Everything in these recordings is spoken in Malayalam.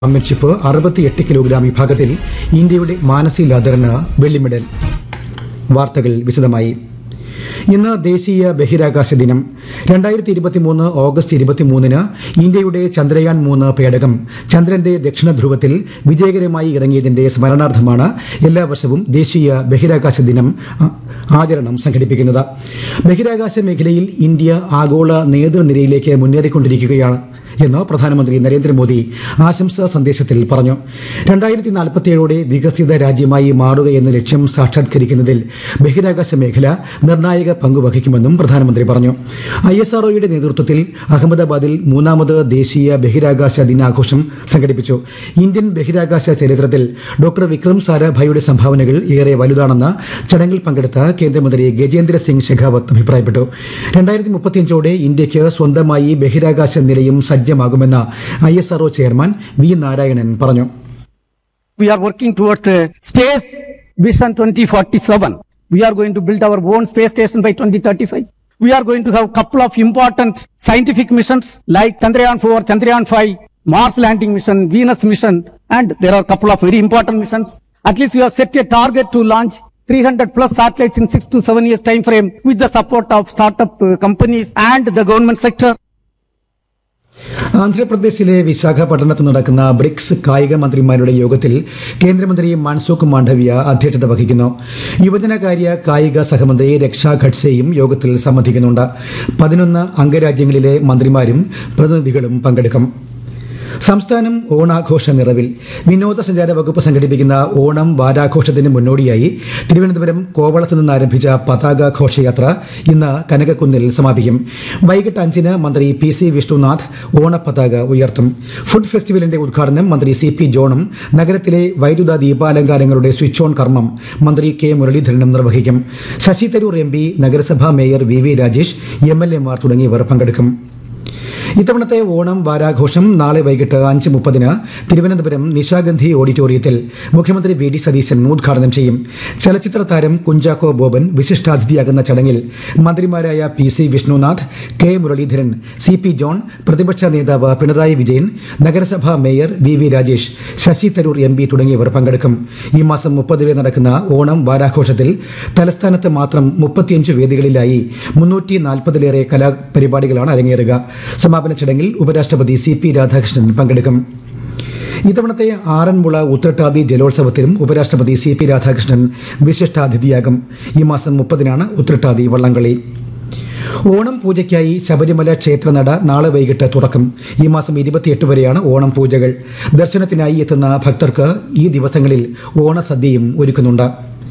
ചാമ്പ്യൻഷിപ്പ് അറുപത്തിയെട്ട് കിലോഗ്രാം വിഭാഗത്തിൽ ഇന്ത്യയുടെ മാനസി ലാദറിന് വെള്ളി മെഡൽ വാർത്തകൾ വിശദമായി ഇന്ന് ദേശീയ ബഹിരാകാശ ദിനം രണ്ടായിരത്തി ഇരുപത്തിമൂന്ന് ഓഗസ്റ്റ് ഇരുപത്തിമൂന്നിന് ഇന്ത്യയുടെ ചന്ദ്രയാൻ മൂന്ന് പേടകം ചന്ദ്രന്റെ ദക്ഷിണ ധ്രുവത്തിൽ വിജയകരമായി ഇറങ്ങിയതിന്റെ സ്മരണാർത്ഥമാണ് എല്ലാ വർഷവും ദേശീയ ബഹിരാകാശ ദിനം ആ, ആചരണം സംഘടിപ്പിക്കുന്നത് ബഹിരാകാശ മേഖലയിൽ ഇന്ത്യ ആഗോള നേതൃനിരയിലേക്ക് മുന്നേറിക്കൊണ്ടിരിക്കുകയാണ് എന്ന് പ്രധാനമന്ത്രി നരേന്ദ്രമോദി ആശംസാ സന്ദേശത്തിൽ പറഞ്ഞു രണ്ടായിരത്തി നാൽപ്പത്തിയേഴോടെ വികസിത രാജ്യമായി മാറുക എന്ന ലക്ഷ്യം സാക്ഷാത്കരിക്കുന്നതിൽ ബഹിരാകാശ മേഖല നിർണായക പങ്കുവഹിക്കുമെന്നും പ്രധാനമന്ത്രി പറഞ്ഞു ഐ എസ് ആർഒയുടെ നേതൃത്വത്തിൽ അഹമ്മദാബാദിൽ മൂന്നാമത് ദേശീയ ബഹിരാകാശ ദിനാഘോഷം സംഘടിപ്പിച്ചു ഇന്ത്യൻ ബഹിരാകാശ ചരിത്രത്തിൽ ഡോക്ടർ വിക്രം സാരാഭായിയുടെ സംഭാവനകൾ ഏറെ വലുതാണെന്ന് ചടങ്ങിൽ പങ്കെടുത്ത കേന്ദ്രമന്ത്രി ഗജേന്ദ്ര സിംഗ് ഷെഖാവത്ത് അഭിപ്രായപ്പെട്ടു രണ്ടായിരത്തി മുപ്പത്തിയഞ്ചോടെ ഇന്ത്യക്ക് സ്വന്തമായി ബഹിരാകാശ നിലയം സജ്ജമാകുമെന്ന് I S R O chairman V Narayanan പറഞ്ഞു we are working towards uh, space vision 2047 we are going to build our own space station by 2035 we are going to have couple of important scientific missions like chandrayaan 4 chandrayaan 5 mars landing mission venus mission and there are couple of very important missions at least we have set a target to launch 300 plus satellites in 6 to 7 years time frame with the support of startup uh, companies and the government sector ആന്ധ്രാപ്രദേശിലെ വിശാഖപട്ടണത്ത് നടക്കുന്ന ബ്രിക്സ് കായിക മന്ത്രിമാരുടെ യോഗത്തിൽ കേന്ദ്രമന്ത്രി മൻസുഖ് മാണ്ഡവ്യ അധ്യക്ഷത വഹിക്കുന്നു യുവജനകാര്യ കായിക സഹമന്ത്രി രക്ഷാ ഖഡ്സെയും യോഗത്തിൽ സംബന്ധിക്കുന്നുണ്ട് പതിനൊന്ന് അംഗരാജ്യങ്ങളിലെ മന്ത്രിമാരും പ്രതിനിധികളും പങ്കെടുക്കും സംസ്ഥാനം ഓണാഘോഷ നിറവിൽ വിനോദസഞ്ചാര വകുപ്പ് സംഘടിപ്പിക്കുന്ന ഓണം വാരാഘോഷത്തിന് മുന്നോടിയായി തിരുവനന്തപുരം കോവളത്ത് നിന്ന് ആരംഭിച്ച പതാക ഘോഷയാത്ര ഇന്ന് കനകക്കുന്നിൽ സമാപിക്കും വൈകിട്ട് അഞ്ചിന് മന്ത്രി പി സി വിഷ്ണുനാഥ് ഓണപ്പതാക ഉയർത്തും ഫുഡ് ഫെസ്റ്റിവലിന്റെ ഉദ്ഘാടനം മന്ത്രി സി പി ജോണും നഗരത്തിലെ വൈദ്യുത ദീപാലങ്കാരങ്ങളുടെ സ്വിച്ച് ഓൺ കർമ്മം മന്ത്രി കെ മുരളീധരനും നിർവഹിക്കും ശശി തരൂർ എം പി നഗരസഭാ mayor V V Rajesh M L എമാർ തുടങ്ങിയവർ പങ്കെടുക്കും ഇത്തവണത്തെ ഓണം വാരാഘോഷം നാളെ വൈകിട്ട് അഞ്ച് മുപ്പതിന് തിരുവനന്തപുരം നിശാഗന്ധി ഓഡിറ്റോറിയത്തിൽ മുഖ്യമന്ത്രി വി ഡി സതീശൻ ഉദ്ഘാടനം ചെയ്യും ചലച്ചിത്ര താരം കുഞ്ചാക്കോ ബോബൻ വിശിഷ്ടാതിഥിയാകുന്ന ചടങ്ങിൽ മന്ത്രിമാരായ P C Vishnunath K Muraleedharan C P John പ്രതിപക്ഷ നേതാവ് പിണറായി വിജയൻ നഗരസഭാ mayor V V Rajesh Shashi Tharoor M P തുടങ്ങിയവർ പങ്കെടുക്കും ഈ മാസം മുപ്പത് വരെ നടക്കുന്ന ഓണം വാരാഘോഷത്തിൽ തലസ്ഥാനത്ത് മാത്രം മുപ്പത്തിയഞ്ച് വേദികളിലായി മുന്നൂറ്റി നാൽപ്പതിലേറെ കലാപരിപാടികളാണ് അരങ്ങേറുക സമാപന ചടങ്ങിൽ ഉപരാഷ്ട്രപതി സി പി രാധാകൃഷ്ണൻ പങ്കെടുക്കും ഇത്തവണത്തെ ആറന്മുള ഉത്രട്ടാതി ജലോത്സവത്തിലും ഉപരാഷ്ട്രപതി സി പി രാധാകൃഷ്ണൻ വിശിഷ്ടാതിഥിയാകും ഈ മാസം മുപ്പതിനാണ് ഉത്രട്ടാതി വള്ളംകളി ഓണം പൂജയ്ക്കായി ശബരിമല ക്ഷേത്രനട നാളെ വൈകിട്ട് തുറക്കും ഈ മാസം ഇരുപത്തിയെട്ട് വരെയാണ് ഓണം പൂജകൾ ദർശനത്തിനായി എത്തുന്ന ഭക്തർക്ക് ഈ ദിവസങ്ങളിൽ ഓണസദ്യയും ഒരുക്കുന്നുണ്ട്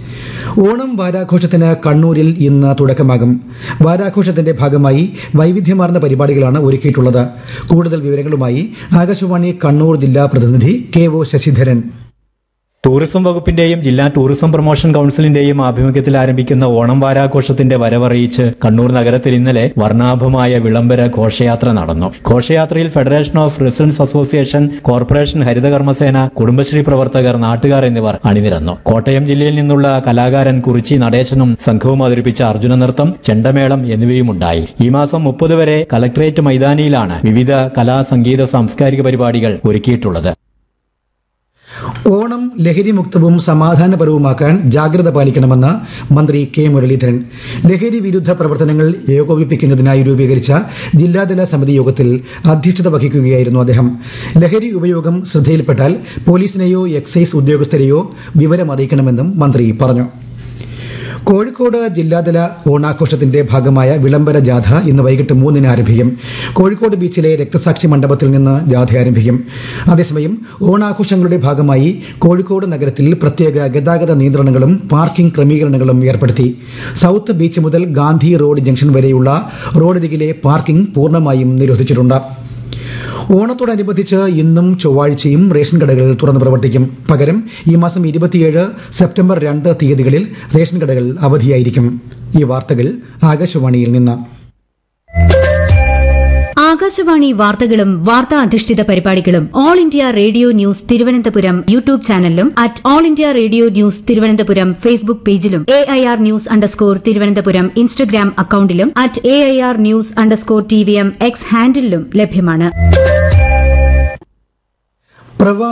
ഓണം വാരാഘോഷത്തിന് കണ്ണൂരിൽ ഇന്ന് തുടക്കമാകും വാരാഘോഷത്തിന്റെ ഭാഗമായി വൈവിധ്യമാർന്ന പരിപാടികളാണ് ഒരുക്കിയിട്ടുള്ളത് കൂടുതൽ വിവരങ്ങളുമായി ആകാശവാണി കണ്ണൂർ ജില്ലാ പ്രതിനിധി കെ ഒ ശശിധരൻ ടൂറിസം വകുപ്പിന്റെയും ജില്ലാ ടൂറിസം പ്രൊമോഷൻ കൌൺസിലിന്റെയും ആഭിമുഖ്യത്തിൽ ആരംഭിക്കുന്ന ഓണം വാരാഘോഷത്തിന്റെ വരവറിയിച്ച് കണ്ണൂർ നഗരത്തിൽ ഇന്നലെ വർണ്ണാഭമായ വിളംബര ഘോഷയാത്ര നടന്നു ഘോഷയാത്രയിൽ federation of residents association corporation ഹരിതകർമ്മസേന കുടുംബശ്രീ പ്രവർത്തകർ നാട്ടുകാർ എന്നിവർ അണിനിരന്നു കോട്ടയം ജില്ലയിൽ നിന്നുള്ള കലാകാരൻ കുറിച്ചി നടേശനും സംഘവും അവതരിപ്പിച്ച അർജുന നൃത്തം ചെണ്ടമേളം എന്നിവയുമുണ്ടായി ഈ മാസം മുപ്പത് വരെ കലക്ടറേറ്റ് മൈതാനിയിലാണ് വിവിധ കലാ സംഗീത സാംസ്കാരിക പരിപാടികൾ ഒരുക്കിയിട്ടുള്ളത് ഓണം ലഹരിമുക്തവും സമാധാനപരവുമാക്കാൻ ജാഗ്രത പാലിക്കണമെന്ന് മന്ത്രി കെ മുരളീധരൻ ലഹരി വിരുദ്ധ പ്രവർത്തനങ്ങൾ ഏകോപിപ്പിക്കുന്നതിനായി രൂപീകരിച്ച ജില്ലാതല സമിതി യോഗത്തിൽ അധ്യക്ഷത വഹിക്കുകയായിരുന്നു അദ്ദേഹം ലഹരി ഉപയോഗം ശ്രദ്ധയിൽപ്പെട്ടാൽ പോലീസിനെയോ എക്സൈസ് ഉദ്യോഗസ്ഥരെയോ വിവരമറിയിക്കണമെന്നും മന്ത്രി പറഞ്ഞു കോഴിക്കോട് ജില്ലാതല ഓണാഘോഷത്തിന്റെ ഭാഗമായ വിളംബര ജാഥ ഇന്ന് വൈകിട്ട് മൂന്നിന് ആരംഭിക്കും കോഴിക്കോട് ബീച്ചിലെ രക്തസാക്ഷി മണ്ഡപത്തിൽ നിന്ന് ജാഥ ആരംഭിക്കും അതേസമയം ഓണാഘോഷങ്ങളുടെ ഭാഗമായി കോഴിക്കോട് നഗരത്തിൽ പ്രത്യേക ഗതാഗത നിയന്ത്രണങ്ങളും പാർക്കിംഗ് ക്രമീകരണങ്ങളും ഏർപ്പെടുത്തി സൗത്ത് ബീച്ച് മുതൽ ഗാന്ധി റോഡ് ജംഗ്ഷൻ വരെയുള്ള റോഡരികിലെ പാർക്കിംഗ് പൂർണ്ണമായും നിരോധിച്ചിട്ടുണ്ട് ഓണത്തോടനുബന്ധിച്ച് ഇന്നും ചൊവ്വാഴ്ചയും റേഷൻ കടകൾ തുറന്ന് പ്രവർത്തിക്കും പകരം ഈ മാസം ഇരുപത്തിയേഴ് സെപ്റ്റംബർ രണ്ട് തീയതികളിൽ റേഷൻ കടകൾ അവധിയായിരിക്കും ഈ വാർത്തകൾ ആകാശവാണിയിൽ നിന്ന് ആകാശവാണി വാർത്തകളും വാർത്താ അധിഷ്ഠിത പരിപാടികളും all India radio news Thiruvananthapuram YouTube ചാനലിലും at all India radio news Thiruvananthapuram Facebook പേജിലും A I R news underscore Thiruvananthapuram Instagram അക്കൌണ്ടിലും at A I R news underscore T V M X ഹാൻഡിലും ലഭ്യമാണ് പ്രവാ